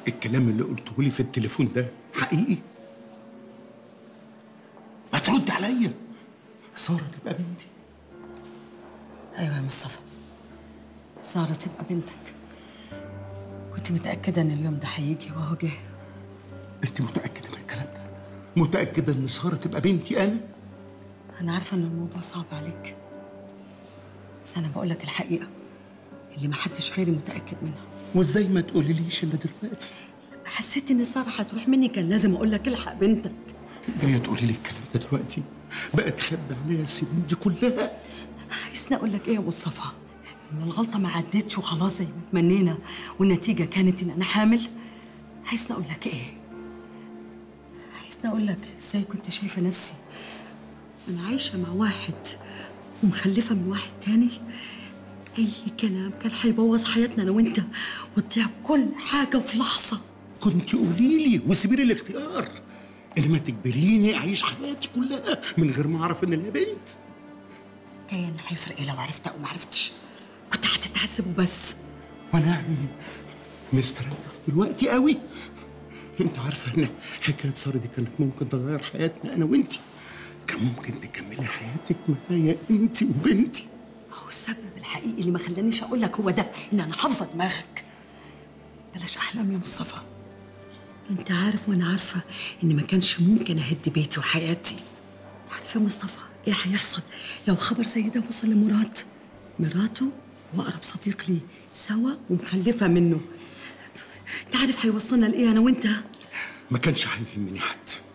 الكلام اللي قلته لي في التليفون ده حقيقي ما ترد عليا ساره تبقى بنتي ايوه يا مصطفى ساره تبقى بنتك كنت متاكده ان اليوم ده هيجي وهو جه انت متاكده من الكلام ده متاكده ان ساره تبقى بنتي انا انا عارفه ان الموضوع صعب عليك بس انا بقول لك الحقيقه اللي محدش غيري متاكد منها وازاي ما تقوليليش الا دلوقتي حسيت ان ساره هتروح مني كان لازم اقول لك الحق بنتك جايه تقولي لي الكلام ده دلوقتي بقى تخبي عليا السنين دي كلها عايزني اقول لك ايه يا مصطفى ان الغلطه ما عدتش وخلاص زي ما تمنينا والنتيجه كانت ان انا حامل عايزني اقول لك ايه عايزني اقول لك ازاي كنت شايفه نفسي انا عايشه مع واحد ومخلفه من واحد تاني اي كلام كان هيبوظ حياتنا انا وانت وتضيع كل حاجه في لحظه كنت قولي لي وسيبي لي الاختيار انما تجبريني اعيش حياتي كلها من غير ما اعرف ان انا بنت كان هيفرق ايه لو عرفت او ما عرفتش كنت هتتعذب وبس وانا يعني مستريح دلوقتي قوي انت عارفه ان حكايه ساره دي كانت ممكن تغير حياتنا انا وانت كان ممكن تكملي حياتك معايا انت وبنتي هو السبب الحقيقي اللي ما خلانيش اقول لك هو ده ان انا حافظه دماغك بلاش احلام يا مصطفى انت عارف وانا عارفه ان ما كانش ممكن اهد بيتي وحياتي عارف يا مصطفى ايه هيحصل لو خبر زي ده وصل لمراد مراته واقرب صديق لي سوا ومخلفه منه انت عارف هيوصلنا لايه انا وانت ما كانش هيهمني حد